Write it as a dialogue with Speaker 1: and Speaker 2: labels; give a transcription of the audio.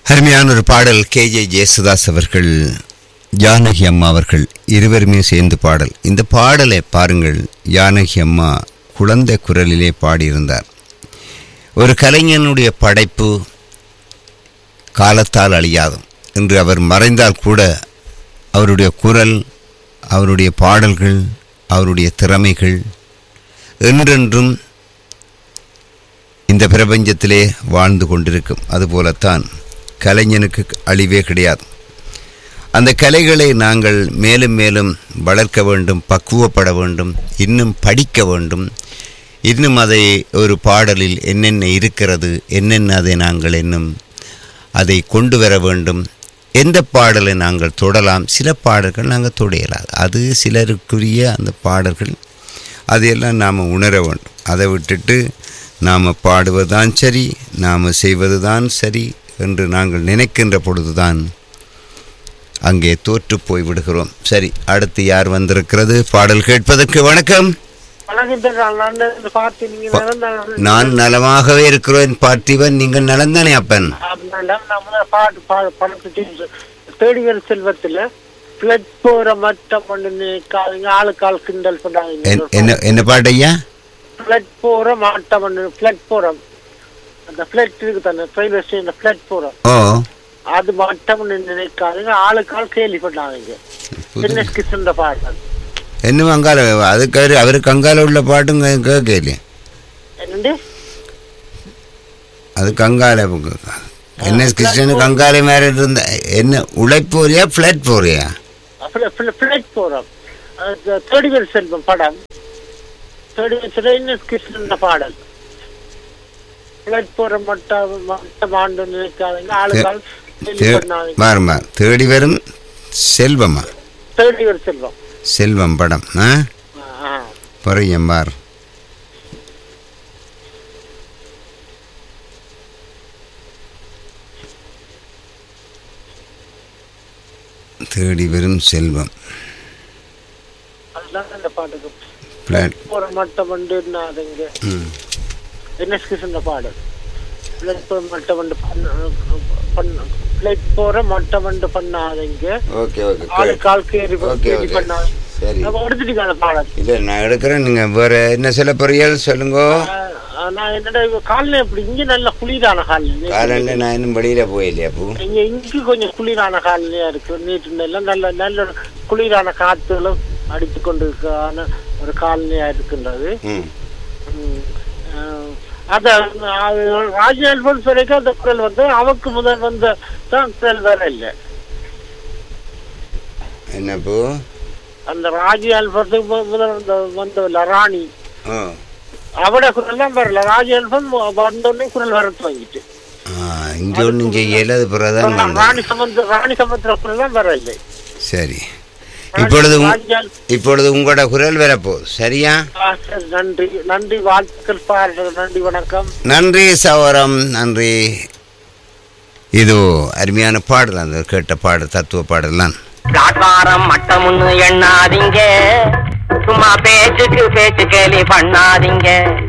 Speaker 1: அருமையான ஒரு பாடல் கே ஜே ஜேசுதாஸ் அவர்கள் ஜானகி அம்மா அவர்கள் இருவருமே சேர்ந்து பாடல் இந்த பாடலை பாருங்கள் ஜானகி அம்மா குழந்தை குரலிலே பாடியிருந்தார் ஒரு கலைஞனுடைய படைப்பு காலத்தால் அழியாது என்று அவர் மறைந்தால் கூட அவருடைய குரல் அவருடைய பாடல்கள் அவருடைய திறமைகள் என்றென்றும் இந்த பிரபஞ்சத்திலே வாழ்ந்து கொண்டிருக்கும் அதுபோலத்தான் கலைஞனுக்கு அழிவே கிடையாது அந்த கலைகளை நாங்கள் மேலும் மேலும் வளர்க்க வேண்டும் பக்குவப்பட வேண்டும் இன்னும் படிக்க வேண்டும் இன்னும் அதை ஒரு பாடலில் என்னென்ன இருக்கிறது என்னென்ன அதை நாங்கள் இன்னும் அதை கொண்டு வர வேண்டும் எந்த பாடலை நாங்கள் தொடலாம் சில பாடல்கள் நாங்கள் தொடையலாது அது சிலருக்குரிய அந்த பாடல்கள் அதையெல்லாம் நாம் உணர வேண்டும் அதை விட்டுட்டு நாம் பாடுவதுதான் சரி நாம் செய்வது தான் சரி என்று நாங்கள் நினைக்கின்ற பொழுதுதான் அங்கே தோற்று போய் விடுகிறோம் சரி அடுத்து யார் வந்திருக்கிறது பாடல் கேட்பதற்கு வணக்கம்
Speaker 2: வணக்கம் நான் இந்த பார்த்து நீங்க நடந்தாங்க
Speaker 1: நான் நலமாகவே இருக்கிறேன் பார்த்திவன் நீங்கள் நலந்தானே அப்பன்
Speaker 2: நம்ம பாட்டு பாடு படத்துக்கு தேடி வரும் செல்வத்துல பிளட் போற மட்டம் பண்ணு காலுங்க ஆளுக்கு ஆள் கிண்டல்
Speaker 1: என்-
Speaker 2: பண்ணாங்க
Speaker 1: என்ன என்ன பாட்டு ஐயா
Speaker 2: பிளட் போற மாட்டம் பண்ணு பிளட் போறம் அந்த பிளட் இருக்கு தானே ரயில்வே ஸ்டேஷன் பிளட் போறோம்
Speaker 1: ஓ
Speaker 2: அது மட்டம் நினைக்காதுங்க ஆளுக்கு ஆள் கேள்வி பண்ணாங்க என்ன கிருஷ்ணன் பாடல்
Speaker 1: இன்னும் அங்கால அதுக்கு அவருக்கு அங்கால உள்ள பாட்டும் கேட்கலையே
Speaker 2: என்னண்டு
Speaker 1: அது கங்கால என்எஸ் கிருஷ்ணனுக்கு கங்காலை மேலே இருந்த என்ன உழைப்போரியா ஃப்ளாட் போறியா
Speaker 2: பிளட் போறோம் தேடிவர் செல்வம் படம் தேடிவர் செல்வம் என்ன கிருஷ்ணன் பாடல் பிளட் போற மட்டம் மட்டம் ஆண்டு நினைக்காதீங்க ஆளுக்கால் கேள்வி பண்ணாதீங்க
Speaker 1: பாருமா தேடி வரும் செல்வமா
Speaker 2: தேடிவர் செல்வம்
Speaker 1: செல்வம் படம் ஆ
Speaker 2: ஆ.
Speaker 1: பொறையம் பார் தேடி வரும் செல்வம்
Speaker 2: அதுதான் அந்த பாட்டுக்கு
Speaker 1: பிளாட்
Speaker 2: போற மட்டம் வந்து என்னாதுங்க
Speaker 1: ம்
Speaker 2: என்ன கிருஷ்ணன் பாடல் பிளட் போற மட்டம் வந்து பண்ண பிளட் போற மட்டம் வந்து பண்ணாதீங்க
Speaker 1: ஓகே ஓகே
Speaker 2: ஆளுக்கால் கேள்வி
Speaker 1: ஓகே
Speaker 2: கேள்வி
Speaker 1: ஓகே
Speaker 2: பண்ணாதீங்க
Speaker 1: சரி
Speaker 2: நம்ம எடுத்துட்டீங்க அந்த பாடல்
Speaker 1: இல்லை நான் எடுக்கிறேன் நீங்கள் வேறு என்ன சொல்ல போறீர்கள் சொல்லுங்க
Speaker 2: ஆ, நான் என்னடா இவ காலைல எப்படி இங்க நல்ல குளிரான காலையில
Speaker 1: காலையில் நான் இன்னும் வெளியில் போயில்லையா பூ
Speaker 2: இங்க இங்க கொஞ்சம் குளிரான காலையா இருக்கு நேற்று எல்லாம் நல்ல நல்ல குளிரான காத்துகளும் அடித்து கொண்டிருக்கான ஒரு காலனியா இருக்கின்றது
Speaker 1: ம்
Speaker 2: ம். ஆ, அத அது ராஜ் அல்பன்ஸ் வரைக்கும் அந்த குரல் வந்து அவக்கு முதல் வந்த தான் குரல் வேற இல்லை
Speaker 1: என்ன பூ
Speaker 2: அந்த ராஜி அல்பத்துக்கு மு- முதல் வந்த வந்தவில்ல ராணி
Speaker 1: ஓ
Speaker 2: அவட குரல் தான் வரல ராஜி அல்பன் வந்தோடனே குரல் வர துவங்கிட்டு
Speaker 1: இங்கே ஒன்றும் செய்யல அது பிறதான் வந்தது
Speaker 2: ராணி சம்பந்த ராணி சம்பந்த குரல் தான் வர இல்லை
Speaker 1: சரி இப்பொழுது உங்-
Speaker 2: ராஜி அல்-
Speaker 1: இப்பொழுது உங்களோட குரல் வரப்போகுது சரியா
Speaker 2: ஆ, சரி, நன்றி நன்றி வாழ்த்துக்கள் பாருங்கள் நன்றி வணக்கம்
Speaker 1: நன்றி சவரம் நன்றி இது அருமையான பாடல் அந்த கேட்ட பாடல் தத்துவ பாடல் தான்
Speaker 3: காட்வாரம் மட்டமுன்னு எண்ணாதீங்க சும்மா பேச்சுக்கு பேச்சு கேலி பண்ணாதீங்க